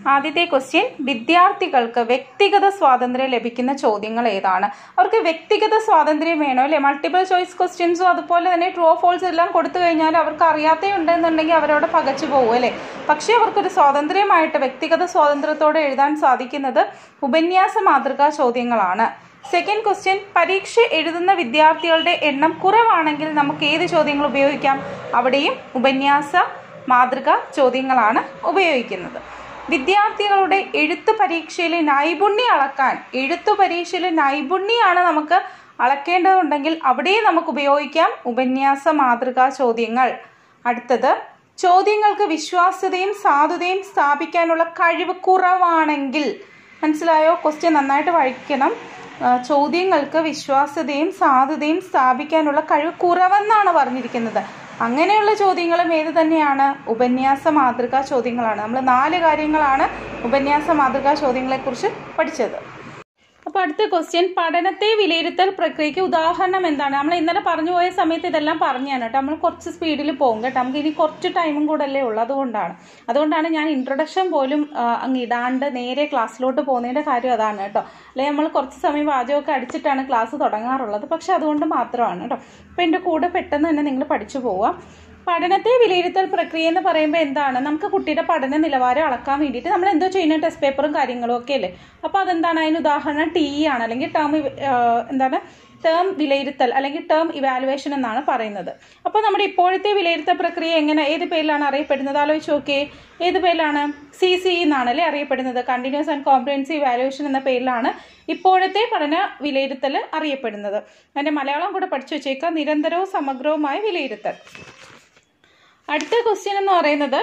ആദ്യത്തെ ക്വസ്റ്റ്യൻ വിദ്യാർത്ഥികൾക്ക് വ്യക്തിഗത സ്വാതന്ത്ര്യം ലഭിക്കുന്ന ചോദ്യങ്ങൾ ഏതാണ് അവർക്ക് വ്യക്തിഗത സ്വാതന്ത്ര്യം വേണോ അല്ലെ മൾട്ടിപ്പിൾ ചോയ്സ് ക്വസ്റ്റ്യൻസും അതുപോലെ തന്നെ ട്രൂ ഫോൾസ് എല്ലാം കൊടുത്തു കഴിഞ്ഞാൽ അവർക്ക് അറിയാത്തേ ഉണ്ടെന്നുണ്ടെങ്കിൽ അവരോട് പകച്ചു പോകും അല്ലെ പക്ഷേ അവർക്കൊരു സ്വാതന്ത്ര്യമായിട്ട് വ്യക്തിഗത സ്വാതന്ത്ര്യത്തോടെ എഴുതാൻ സാധിക്കുന്നത് ഉപന്യാസ മാതൃകാ ചോദ്യങ്ങളാണ് സെക്കൻഡ് ക്വസ്റ്റ്യൻ പരീക്ഷ എഴുതുന്ന വിദ്യാർത്ഥികളുടെ എണ്ണം കുറവാണെങ്കിൽ നമുക്ക് ഏത് ചോദ്യങ്ങൾ ഉപയോഗിക്കാം അവിടെയും ഉപന്യാസ മാതൃക ചോദ്യങ്ങളാണ് ഉപയോഗിക്കുന്നത് വിദ്യാർത്ഥികളുടെ എഴുത്ത് പരീക്ഷയിലെ നൈപുണ്യം അളക്കാൻ എഴുത്തു പരീക്ഷയിലെ നൈപുണ്യമാണ് നമുക്ക് അളക്കേണ്ടതുണ്ടെങ്കിൽ അവിടെയും നമുക്ക് ഉപയോഗിക്കാം ഉപന്യാസ മാതൃകാ ചോദ്യങ്ങൾ അടുത്തത് ചോദ്യങ്ങൾക്ക് വിശ്വാസ്യതയും സാധുതയും സ്ഥാപിക്കാനുള്ള കഴിവ് കുറവാണെങ്കിൽ മനസ്സിലായോ ക്വസ്റ്റ്യൻ നന്നായിട്ട് വായിക്കണം ആ, ചോദ്യങ്ങൾക്ക് വിശ്വാസ്യതയും സാധുതയും സ്ഥാപിക്കാനുള്ള കഴിവ് കുറവെന്നാണ് പറഞ്ഞിരിക്കുന്നത് അങ്ങനെയുള്ള ചോദ്യങ്ങളും ഏത് തന്നെയാണ് ഉപന്യാസ മാതൃകാ ചോദ്യങ്ങളാണ് നമ്മൾ നാല് കാര്യങ്ങളാണ് ഉപന്യാസ മാതൃകാ ചോദ്യങ്ങളെക്കുറിച്ച് പഠിച്ചത് അപ്പോൾ അടുത്ത ക്വസ്റ്റ്യൻ പഠനത്തെ വിലയിരുത്തൽ പ്രക്രിയയ്ക്ക് ഉദാഹരണം എന്താണ് നമ്മൾ ഇന്നലെ പറഞ്ഞു പോയ സമയത്ത് ഇതെല്ലാം പറഞ്ഞാണ് കേട്ടോ നമ്മൾ കുറച്ച് സ്പീഡിൽ പോകും കേട്ടോ നമുക്ക് ഇനി കുറച്ച് ടൈമും കൂടെ അല്ലേ ഉള്ളൂ അതുകൊണ്ടാണ് അതുകൊണ്ടാണ് ഞാൻ ഇൻട്രൊഡക്ഷൻ പോലും ആ, അങ്ങ് ഇടാണ്ട് നേരെ ക്ലാസ്സിലോട്ട് പോകുന്നതിൻ്റെ കാര്യം അതാണ് കേട്ടോ അല്ലെങ്കിൽ നമ്മൾ കുറച്ച് സമയം വാചകമൊക്കെ അടിച്ചിട്ടാണ് ക്ലാസ് തുടങ്ങാറുള്ളത് പക്ഷെ അതുകൊണ്ട് മാത്രമാണ് കേട്ടോ അപ്പോൾ എൻ്റെ കൂടെ പെട്ടെന്ന് തന്നെ നിങ്ങൾ പഠിച്ചു പോവാം പഠനത്തെ വിലയിരുത്തൽ പ്രക്രിയ എന്ന് പറയുമ്പോൾ എന്താണ് നമുക്ക് കുട്ടിയുടെ പഠന നിലവാരം അളക്കാൻ വേണ്ടിയിട്ട് നമ്മൾ എന്തോ ചെയ്യുന്ന ടെസ്റ്റ് പേപ്പറും കാര്യങ്ങളും ഒക്കെ അല്ലേ അപ്പോൾ അതെന്താണ് അതിന് ഉദാഹരണം ടി ആണ് അല്ലെങ്കിൽ ടേം എന്താണ് ടേം വിലയിരുത്തൽ അല്ലെങ്കിൽ ടേം ഇവാലുവേഷൻ എന്നാണ് പറയുന്നത് അപ്പോൾ നമ്മുടെ ഇപ്പോഴത്തെ വിലയിരുത്തൽ പ്രക്രിയ എങ്ങനെ ഏത് പേരിലാണ് അറിയപ്പെടുന്നത് ആലോചിച്ച് നോക്കിയേ ഏത് പേരിലാണ് സി സി എന്നാണ് അല്ലേ അറിയപ്പെടുന്നത് കണ്ടിന്യൂസ് ആൻഡ് കോംപ്രിഹെൻസീവ് ഇവാലുവേഷൻ എന്ന പേരിലാണ് ഇപ്പോഴത്തെ പഠന വിലയിരുത്തൽ അറിയപ്പെടുന്നത് അതിൻ്റെ മലയാളം കൂടെ പഠിച്ചു വെച്ചേക്കാം നിരന്തരവും സമഗ്രവുമായ വിലയിരുത്തൽ അടുത്ത ക്വസ്റ്റ്യൻ എന്ന് പറയുന്നത്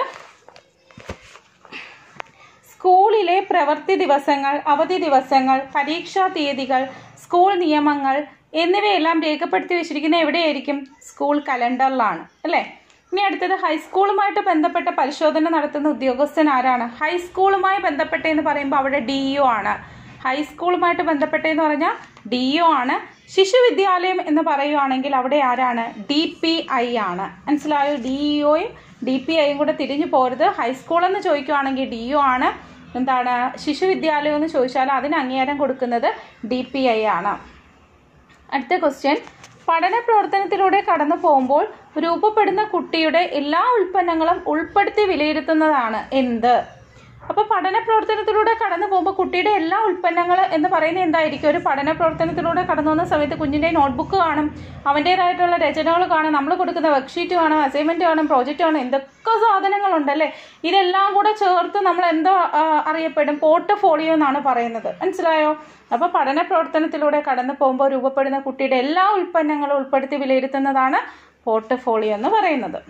സ്കൂളിലെ പ്രവൃത്തി ദിവസങ്ങൾ അവധി ദിവസങ്ങൾ പരീക്ഷാ തീയതികൾ സ്കൂൾ നിയമങ്ങൾ എന്നിവയെല്ലാം രേഖപ്പെടുത്തി വെച്ചിരിക്കുന്ന എവിടെയായിരിക്കും സ്കൂൾ കലണ്ടറിലാണ് അല്ലേ ഇനി അടുത്തത് ഹൈസ്കൂളുമായിട്ട് ബന്ധപ്പെട്ട പരിശോധന നടത്തുന്ന ഉദ്യോഗസ്ഥൻ ആരാണ് ഹൈസ്കൂളുമായി ബന്ധപ്പെട്ടെന്ന് പറയുമ്പോൾ അവിടെ ഡി ഇഒ ആണ് ഹൈസ്കൂളുമായിട്ട് ബന്ധപ്പെട്ടെന്ന് പറഞ്ഞാൽ ഡി ഇഒ ആണ് ശിശു വിദ്യാലയം എന്ന് പറയുവാണെങ്കിൽ അവിടെ ആരാണ് ഡി പി ഐ ആണ് മനസ്സിലായോ ഡി ഇഒയും ഡി പി ഐയും കൂടെ തിരിഞ്ഞു പോരുത് ഹൈസ്കൂൾ എന്ന് ചോദിക്കുവാണെങ്കിൽ ഡി ഒ ആണ് എന്താണ് ശിശു വിദ്യാലയം എന്ന് ചോദിച്ചാൽ അതിന് അംഗീകാരം കൊടുക്കുന്നത് ഡി പി ഐ ആണ് അടുത്ത ക്വസ്റ്റ്യൻ പഠന പ്രവർത്തനത്തിലൂടെ കടന്നു പോകുമ്പോൾ രൂപപ്പെടുന്ന കുട്ടിയുടെ എല്ലാ ഉൽപ്പന്നങ്ങളും ഉൾപ്പെടുത്തി വിലയിരുത്തുന്നതാണ് എന്ത് അപ്പോൾ പഠന പ്രവർത്തനത്തിലൂടെ കടന്നു പോകുമ്പോൾ കുട്ടിയുടെ എല്ലാ ഉൽപ്പന്നങ്ങൾ എന്ന് പറയുന്നത് എന്തായിരിക്കും ഒരു പഠന പ്രവർത്തനത്തിലൂടെ കടന്നു പോകുന്ന സമയത്ത് കുഞ്ഞിൻ്റെ നോട്ട്ബുക്ക് കാണും അവൻ്റേതായിട്ടുള്ള രചനകൾ കാണും നമ്മൾ കൊടുക്കുന്ന വർക്ക്ഷീറ്റ് കാണും അസൈൻമെൻറ്റ് കാണും പ്രോജക്റ്റ് കാണും എന്തൊക്കെ സാധനങ്ങളുണ്ടല്ലേ ഇതെല്ലാം കൂടെ ചേർത്ത് നമ്മൾ എന്തോ ആ, അറിയപ്പെടും പോർട്ട്ഫോളിയോ എന്നാണ് പറയുന്നത് മനസ്സിലായോ അപ്പോൾ പഠന പ്രവർത്തനത്തിലൂടെ കടന്നു പോകുമ്പോൾ രൂപപ്പെടുന്ന കുട്ടിയുടെ എല്ലാ ഉൽപ്പന്നങ്ങളും ഉൾപ്പെടുത്തി വിലയിരുത്തുന്നതാണ് പോർട്ട്ഫോളിയോ എന്ന് പറയുന്നത്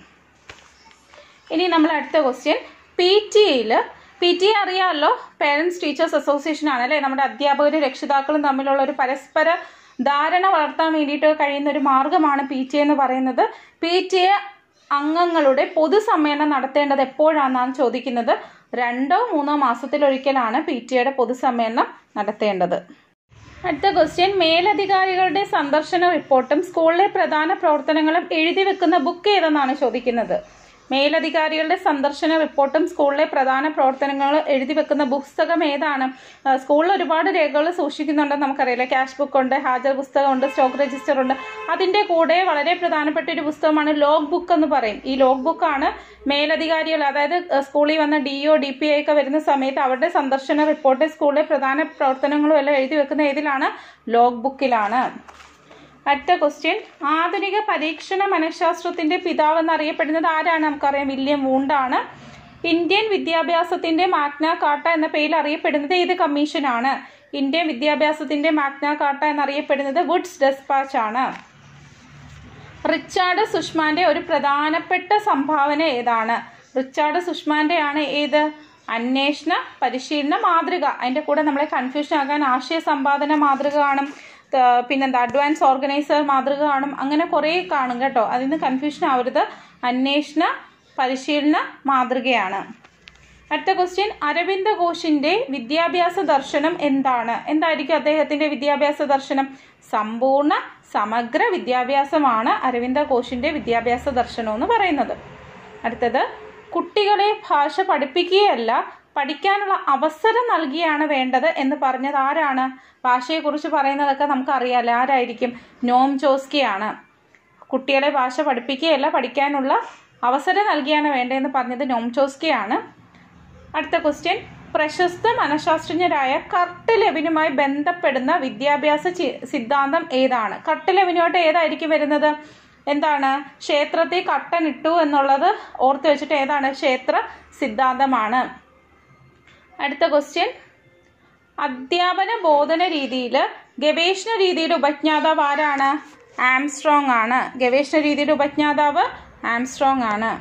ഇനി നമ്മൾ അടുത്ത ക്വസ്റ്റ്യൻ പി ടി എയിൽ പി ടി എ അറിയാമല്ലോ പേരൻസ് ടീച്ചേഴ്സ് അസോസിയേഷൻ ആണ് അല്ലേ നമ്മുടെ അധ്യാപകരും രക്ഷിതാക്കളും തമ്മിലുള്ള ഒരു പരസ്പര ധാരണ വളർത്താൻ വേണ്ടിയിട്ട് കഴിയുന്ന ഒരു മാർഗമാണ് പി ടി എ എന്ന് പറയുന്നത് പി ടി എ അംഗങ്ങളുടെ പൊതുസമ്മേളനം നടത്തേണ്ടത് എപ്പോഴാണെന്നാണ് ചോദിക്കുന്നത് രണ്ടോ മൂന്നോ മാസത്തിലൊരിക്കലാണ് പി ടി എയുടെ പൊതുസമ്മേളനം നടത്തേണ്ടത് അടുത്ത ക്വസ്റ്റ്യൻ മേലധികാരികളുടെ സന്ദർശന റിപ്പോർട്ടും സ്കൂളിലെ പ്രധാന പ്രവർത്തനങ്ങളും എഴുതി വെക്കുന്ന ബുക്ക് ഏതെന്നാണ് ചോദിക്കുന്നത് മേലധികാരികളുടെ സന്ദർശന റിപ്പോർട്ടും സ്കൂളിലെ പ്രധാന പ്രവർത്തനങ്ങൾ എഴുതി വെക്കുന്ന പുസ്തകം ഏതാണ് ആ, സ്കൂളിൽ ഒരുപാട് രേഖകൾ സൂക്ഷിക്കുന്നുണ്ടെന്ന് നമുക്കറിയില്ല ക്യാഷ് ബുക്ക് ഉണ്ട് ഹാജർ പുസ്തകമുണ്ട് സ്റ്റോക്ക് രജിസ്റ്റർ ഉണ്ട് അതിൻ്റെ കൂടെ വളരെ പ്രധാനപ്പെട്ട ഒരു പുസ്തകമാണ് ലോഗ് ബുക്ക് എന്ന് പറയും ഈ ലോഗ് ബുക്കാണ് മേലധികാരികൾ അതായത് ആ, സ്കൂളിൽ വന്ന D O D P I ഒക്കെ വരുന്ന സമയത്ത് അവരുടെ സന്ദർശന റിപ്പോർട്ട് സ്കൂളിലെ പ്രധാന പ്രവർത്തനങ്ങളും എല്ലാം എഴുതി വെക്കുന്ന ഏതിലാണ് ലോഗ് ബുക്കിലാണ് അടുത്ത ക്വസ്റ്റ്യൻ ആധുനിക പരീക്ഷണ മനഃശാസ്ത്രത്തിന്റെ പിതാവ് എന്നറിയപ്പെടുന്നത് ആരാണ് നമുക്കറിയാം വില്യം വൂണ്ടാണ് ഇന്ത്യൻ വിദ്യാഭ്യാസത്തിന്റെ മാഗ്ന കാട്ട എന്ന പേരിൽ അറിയപ്പെടുന്നത് ഏത് കമ്മീഷനാണ് ഇന്ത്യൻ വിദ്യാഭ്യാസത്തിന്റെ മാഗ്ന കാട്ട എന്നറിയപ്പെടുന്നത് വുഡ്സ് ഡെസ്പാച്ച് ആണ് റിച്ചാർഡ് സുഷ്മാന്റെ ഒരു പ്രധാനപ്പെട്ട സംഭാവന ഏതാണ് റിച്ചാർഡ് സുഷ്മാന്റെ ആണ് ഏത് അന്വേഷണ പരിശീലന മാതൃക അതിന്റെ കൂടെ നമ്മളെ കൺഫ്യൂഷൻ ആകാൻ ആശയ സമ്പാദന മാതൃക കാണും ത- പിന്നെന്താ അഡ്വാൻസ് ഓർഗനൈസർ മാതൃക കാണും അങ്ങനെ കുറേ കാണും കേട്ടോ അതിൽ നിന്ന് കൺഫ്യൂഷൻ ആവരുത് അന്വേഷണ പരിശീലന മാതൃകയാണ് അടുത്ത ക്വസ്റ്റ്യൻ അരവിന്ദ ഘോഷിന്റെ വിദ്യാഭ്യാസ ദർശനം എന്താണ് എന്തായിരിക്കും അദ്ദേഹത്തിന്റെ വിദ്യാഭ്യാസ ദർശനം സമ്പൂർണ്ണ സമഗ്ര വിദ്യാഭ്യാസമാണ് അരവിന്ദ ഘോഷിന്റെ വിദ്യാഭ്യാസ ദർശനം എന്ന് പറയുന്നത് അടുത്തത് കുട്ടികളെ ഭാഷ പഠിപ്പിക്കുകയല്ല പഠിക്കാനുള്ള അവസരം നൽകിയാണ് വേണ്ടത് എന്ന് പറഞ്ഞത് ആരാണ് ഭാഷയെക്കുറിച്ച് പറയുന്നതൊക്കെ നമുക്കറിയാലോ ആരായിരിക്കും നോം ചോസ്കിയാണ് കുട്ടികളെ ഭാഷ പഠിപ്പിക്കുകയല്ല പഠിക്കാനുള്ള അവസരം നൽകിയാണ് വേണ്ടതെന്ന് പറഞ്ഞത് നോം ചോസ്കിയാണ് അടുത്ത ക്വസ്റ്റ്യൻ പ്രശസ്ത മനഃശാസ്ത്രജ്ഞരായ കർട്ട് ലെവിനുമായി ബന്ധപ്പെടുന്ന വിദ്യാഭ്യാസ ചി- സിദ്ധാന്തം ഏതാണ് കർട്ട് ലെവിനുമായിട്ട് ഏതായിരിക്കും വരുന്നത് എന്താണ് ക്ഷേത്രത്തിൽ കട്ടനിട്ടു എന്നുള്ളത് ഓർത്ത് വെച്ചിട്ട് ഏതാണ് ക്ഷേത്ര സിദ്ധാന്തമാണ് അടുത്ത ക്വസ്റ്റ്യൻ അധ്യാപന ബോധന രീതിയിൽ ഗവേഷണ രീതിയുടെ ഉപജ്ഞാതാവ് ആരാണ് ആംസ്ട്രോങ് ആണ് ഗവേഷണ രീതിയുടെ ഉപജ്ഞാതാവ് ആംസ്ട്രോങ് ആണ്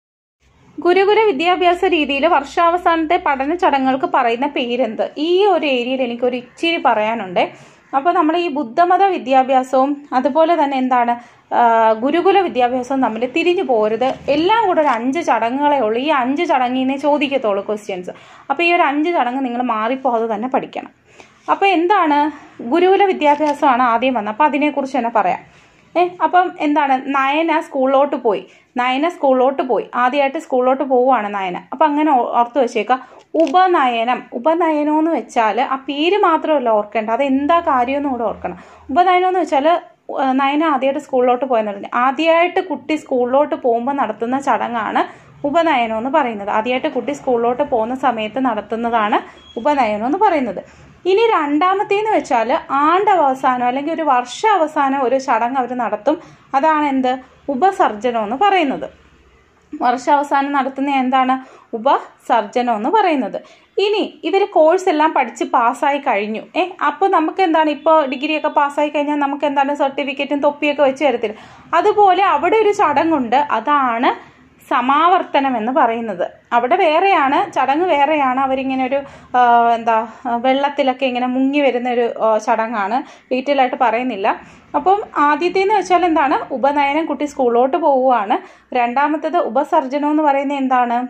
ഗുരുകുല വിദ്യാഭ്യാസ രീതിയിൽ വർഷാവസാനത്തെ പഠന ചടങ്ങുകൾക്ക് പറയുന്ന പേരെന്ത് ഈ ഒരു ഏരിയയിൽ എനിക്കൊരു ഇച്ചിരി പറയാനുണ്ട് അപ്പോൾ നമ്മൾ ഈ ബുദ്ധമത വിദ്യാഭ്യാസവും അതുപോലെ തന്നെ എന്താണ് ആ, ഗുരുകുല വിദ്യാഭ്യാസവും തമ്മിൽ തിരിഞ്ഞു പോരുത് എല്ലാം കൂടെ ഒരു അഞ്ച് ചടങ്ങുകളേ ഉള്ളൂ ഈ അഞ്ച് ചടങ്ങിനെ ചോദിക്കത്തുള്ളൂ ക്വസ്റ്റ്യൻസ് അപ്പോൾ ഈ ഒരു അഞ്ച് ചടങ്ങ് നിങ്ങൾ മാറിപ്പോകാതെ തന്നെ പഠിക്കണം അപ്പോൾ എന്താണ് ഗുരുകുല വിദ്യാഭ്യാസമാണ് ആദ്യം വന്നത് അപ്പോൾ അതിനെക്കുറിച്ച് തന്നെ പറയാം ഏ അപ്പം എന്താണ് നയന സ്കൂളിലോട്ട് പോയി നയന സ്കൂളിലോട്ട് പോയി ആദ്യമായിട്ട് സ്കൂളിലോട്ട് പോവുകയാണ് നയന അപ്പം അങ്ങനെ ഓ- ഓർത്ത് വെച്ചേക്കാം ഉപനയനം ഉപനയനം എന്ന് വെച്ചാൽ ആ പേര് മാത്രമല്ല ഓർക്കേണ്ട അത് എന്താ കാര്യമെന്ന് കൂടെ ഓർക്കണം ഉപനയനം എന്ന് വെച്ചാൽ നയന ആദ്യമായിട്ട് സ്കൂളിലോട്ട് പോയെന്ന് പറഞ്ഞു ആദ്യമായിട്ട് കുട്ടി സ്കൂളിലോട്ട് പോകുമ്പോൾ നടത്തുന്ന ചടങ്ങാണ് ഉപനയനം എന്ന് പറയുന്നത് ആദ്യമായിട്ട് കുട്ടി സ്കൂളിലോട്ട് പോകുന്ന സമയത്ത് നടത്തുന്നതാണ് ഉപനയനം എന്ന് പറയുന്നത് ഇനി രണ്ടാമത്തേന്ന് വെച്ചാൽ ആണ്ടവസാനം അല്ലെങ്കിൽ ഒരു വർഷാവസാനം ഒരു ചടങ്ങ് അവർ നടത്തും അതാണ് എന്ത് ഉപസർജനം എന്ന് പറയുന്നത് വർഷാവസാനം നടത്തുന്ന എന്താണ് ഉപസർജനം എന്ന് പറയുന്നത് ഇനി ഇവർ കോഴ്സ് എല്ലാം പഠിച്ച് പാസ്സായി കഴിഞ്ഞു ഏ അപ്പോൾ നമുക്ക് എന്താണ് ഇപ്പോൾ ഡിഗ്രിയൊക്കെ പാസ്സായി കഴിഞ്ഞാൽ നമുക്ക് എന്താണ് സർട്ടിഫിക്കറ്റും തൊപ്പിയൊക്കെ വെച്ച് തരത്തില്ല അതുപോലെ അവിടെ ഒരു ചടങ്ങുണ്ട് അതാണ് സമാവർത്തനം എന്ന് പറയുന്നത് അവിടെ വേറെയാണ് ചടങ്ങ് വേറെയാണ് അവരിങ്ങനെ ഒരു ആ, എന്താ ആ, വെള്ളത്തിലൊക്കെ ഇങ്ങനെ മുങ്ങി വരുന്ന ഒരു ആ, ചടങ്ങാണ് ഡീറ്റെയിൽ ആയിട്ട് പറയുന്നില്ല അപ്പം ആദ്യത്തേന്ന് വെച്ചാൽ എന്താണ് ഉപനയനം കുട്ടി സ്കൂളിലോട്ട് പോവുകയാണ് രണ്ടാമത്തേത് ഉപസർജനം എന്ന് പറയുന്നത് എന്താണ്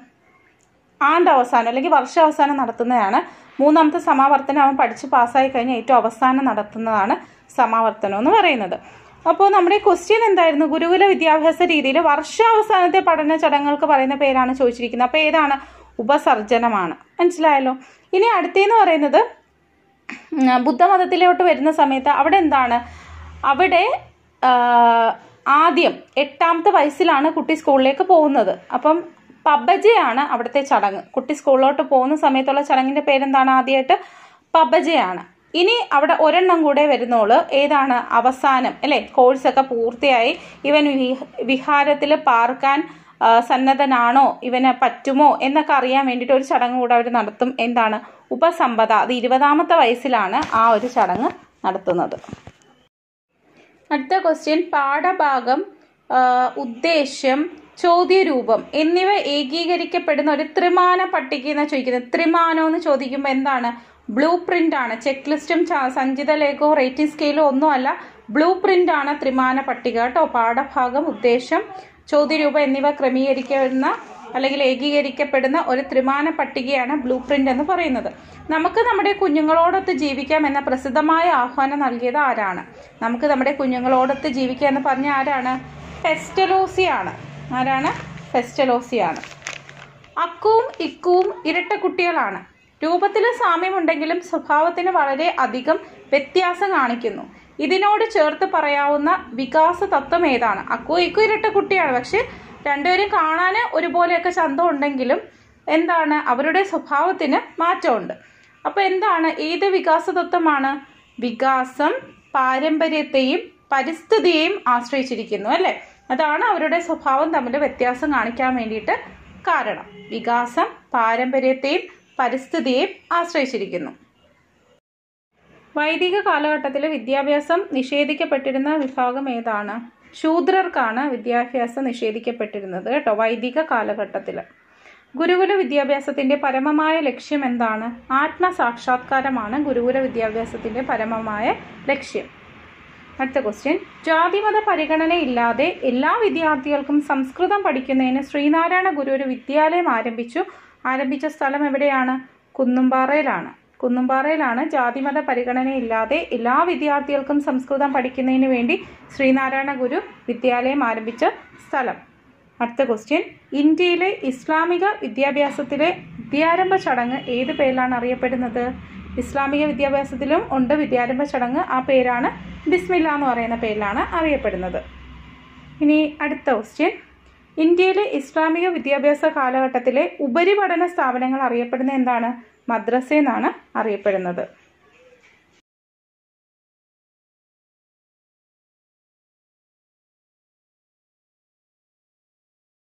ആണ്ട് അവസാനം അല്ലെങ്കിൽ വർഷാവസാനം നടത്തുന്നതാണ് മൂന്നാമത്തെ സമാവർത്തനം അവൻ പഠിച്ച് പാസ്സായി കഴിഞ്ഞ് ഏറ്റവും അവസാനം നടത്തുന്നതാണ് സമാവർത്തനം എന്ന് പറയുന്നത് അപ്പോൾ നമ്മുടെ ക്വസ്റ്റ്യൻ എന്തായിരുന്നു ഗുരുകുല വിദ്യാഭ്യാസ രീതിയിൽ വർഷാവസാനത്തെ പഠന ചടങ്ങുകൾക്ക് പറയുന്ന പേരാണ് ചോദിച്ചിരിക്കുന്നത് അപ്പോൾ ഏതാണ് ഉപസർജനമാണ് മനസ്സിലായല്ലോ ഇനി അടുത്തേന്ന് പറയുന്നത് ഉം, ബുദ്ധമതത്തിലോട്ട് വരുന്ന സമയത്ത് അവിടെ എന്താണ് അവിടെ ആ, ആദ്യം എട്ടാമത്തെ വയസ്സിലാണ് കുട്ടി സ്കൂളിലേക്ക് പോകുന്നത് അപ്പം പബജയാണ് അവിടുത്തെ ചടങ്ങ് കുട്ടി സ്കൂളിലോട്ട് പോകുന്ന സമയത്തുള്ള ചടങ്ങിന്റെ പേരെന്താണ് ആദ്യമായിട്ട് പബജയാണ് ഇനി അവിടെ ഒരെണ്ണം കൂടെ വരുന്നോള് ഏതാണ് അവസാനം അല്ലേ കോഴ്സൊക്കെ പൂർത്തിയായി ഇവൻ വിഹാരത്തിൽ പാർക്കാൻ ആ, സന്നദ്ധനാണോ ഇവന് പറ്റുമോ എന്നൊക്കെ അറിയാൻ വേണ്ടിയിട്ട് ഒരു ചടങ്ങ് കൂടെ അവർ നടത്തും എന്താണ് ഉപസമ്പദ അത് ഇരുപതാമത്തെ വയസ്സിലാണ് ആ ഒരു ചടങ്ങ് നടത്തുന്നത് അടുത്ത ക്വസ്റ്റ്യൻ പാഠഭാഗം ആ, ഉദ്ദേശ്യം ചോദ്യരൂപം എന്നിവ ഏകീകരിക്കപ്പെടുന്ന ഒരു ത്രിമാന പട്ടിക എന്ന് ചോദിക്കുന്നത് ത്രിമാനം എന്ന് ചോദിക്കുമ്പോൾ എന്താണ് ബ്ലൂ പ്രിന്റ് ആണ് ചെക്ക് ലിസ്റ്റും ച- സഞ്ചിത ലേഖവും റേറ്റിംഗ് സ്കെയിലും ഒന്നുമല്ല ബ്ലൂ പ്രിന്റ് ആണ് ത്രിമാന പട്ടിക കേട്ടോ പാഠഭാഗം ഉദ്ദേശം ചോദ്യരൂപം എന്നിവ ക്രമീകരിക്കുന്ന അല്ലെങ്കിൽ ഏകീകരിക്കപ്പെടുന്ന ഒരു ത്രിമാന പട്ടികയാണ് ബ്ലൂ പ്രിന്റ് എന്ന് പറയുന്നത് നമുക്ക് നമ്മുടെ കുഞ്ഞുങ്ങളോടൊത്ത് ജീവിക്കാം എന്ന പ്രസിദ്ധമായ ആഹ്വാനം നൽകിയത് ആരാണ് നമുക്ക് നമ്മുടെ കുഞ്ഞുങ്ങളോടൊത്ത് ജീവിക്കാം എന്ന് പറഞ്ഞ ആരാണ് ഫെസ്റ്റലോസിയാണ് ആരാണ് ഫെസ്റ്റലോസിയാണ് അക്കുവും ഇക്കുവും ഇരട്ട കുട്ടികളാണ് രൂപത്തിൽ സാമ്യമുണ്ടെങ്കിലും സ്വഭാവത്തിന് വളരെ അധികം വ്യത്യാസം കാണിക്കുന്നു ഇതിനോട് ചേർത്ത് പറയാവുന്ന വികാസ തത്വം ഏതാണ് അക്കു ഇക്കു ഇരട്ട കുട്ടിയാണ് പക്ഷെ രണ്ടുപേരും കാണാൻ ഒരുപോലെയൊക്കെ ചന്തം ഉണ്ടെങ്കിലും എന്താണ് അവരുടെ സ്വഭാവത്തിന് മാറ്റമുണ്ട് അപ്പൊ എന്താണ് ഏത് വികാസ തത്വമാണ് വികാസം പാരമ്പര്യത്തെയും പരിസ്ഥിതിയെയും ആശ്രയിച്ചിരിക്കുന്നു അല്ലെ അതാണ് അവരുടെ സ്വഭാവം തമ്മിൽ വ്യത്യാസം കാണിക്കാൻ വേണ്ടിയിട്ട് കാരണം വികാസം പാരമ്പര്യത്തെയും പരിസ്ഥിതിയെയും ആശ്രയിച്ചിരിക്കുന്നു വൈദിക കാലഘട്ടത്തിൽ വിദ്യാഭ്യാസം നിഷേധിക്കപ്പെട്ടിരുന്ന വിഭാഗം ഏതാണ് ശൂദ്രർക്കാണ് വിദ്യാഭ്യാസം നിഷേധിക്കപ്പെട്ടിരുന്നത് കേട്ടോ വൈദിക കാലഘട്ടത്തിൽ ഗുരുകുല വിദ്യാഭ്യാസത്തിന്റെ പരമമായ ലക്ഷ്യം എന്താണ് ആത്മസാക്ഷാത്കാരമാണ് ഗുരുകുല വിദ്യാഭ്യാസത്തിന്റെ പരമമായ ലക്ഷ്യം അടുത്ത ക്വസ്റ്റ്യൻ ജാതിമത പരിഗണനയില്ലാതെ എല്ലാ വിദ്യാർത്ഥികൾക്കും സംസ്കൃതം പഠിക്കുന്നതിന് ശ്രീനാരായണ ഗുരു ഒരു വിദ്യാലയം ആരംഭിച്ചു ആരംഭിച്ച സ്ഥലം എവിടെയാണ് കുന്നുംപാറയിലാണ് കുന്നുംപാറയിലാണ് ജാതിമത പരിഗണനയില്ലാതെ എല്ലാ വിദ്യാർത്ഥികൾക്കും സംസ്കൃതം പഠിക്കുന്നതിന് വേണ്ടി ശ്രീനാരായണ ഗുരു വിദ്യാലയം ആരംഭിച്ച സ്ഥലം അടുത്ത ക്വസ്റ്റ്യൻ ഇന്ത്യയിലെ ഇസ്ലാമിക വിദ്യാഭ്യാസത്തിലെ വിദ്യാരംഭ ചടങ്ങ് ഏത് പേരിലാണ് അറിയപ്പെടുന്നത് ഇസ്ലാമിക വിദ്യാഭ്യാസത്തിലും ഉണ്ട് വിദ്യാരംഭ ചടങ്ങ് ആ പേരാണ് ബിസ്മില്ല എന്ന് പറയുന്ന പേരിലാണ് അറിയപ്പെടുന്നത് ഇനി അടുത്ത ക്വസ്റ്റ്യൻ ഇന്ത്യയിലെ ഇസ്ലാമിക വിദ്യാഭ്യാസ കാലഘട്ടത്തിലെ ഉപരിപഠന സ്ഥാപനങ്ങൾ അറിയപ്പെടുന്ന എന്താണ് മദ്രസ എന്നാണ് അറിയപ്പെടുന്നത്